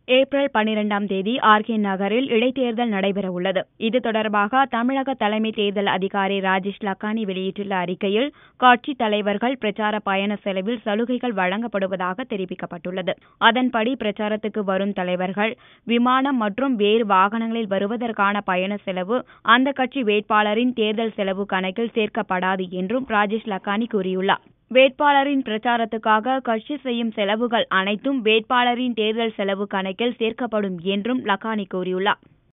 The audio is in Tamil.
ஏப்ரல் பனிரெண்டாம் தேதி ஆர்கே நகரில் இடைத்தேர்தல் நடைபெறவுள்ளது இது தொடர்பாக தமிழக தலைமை தேர்தல் அதிகாரி ராஜேஷ் லக்கானி வெளியிட்டுள்ள அறிக்கையில் கட்சித் தலைவர்கள் பிரச்சார பயண செலவில் சலுகைகள் வழங்கப்படுவதாக தெரிவிக்கப்பட்டுள்ளது அதன்படி பிரச்சாரத்துக்கு வரும் தலைவர்கள் விமானம் மற்றும் வேறு வாகனங்களில் வருவதற்கான பயண செலவு அந்த கட்சி வேட்பாளரின் தேர்தல் செலவு கணக்கில் சேர்க்கப்படாது என்றும் ராஜேஷ் லக்கானி கூறியுள்ளார் வேட்பாளரின் பிரச்சாரத்துக்காக கட்சி செய்யும் செலவுகள் அனைத்தும் வேட்பாளரின் தேர்தல் செலவு கணக்கில் சேர்க்கப்படும் என்றும் லக்கானி கூறியுள்ளார்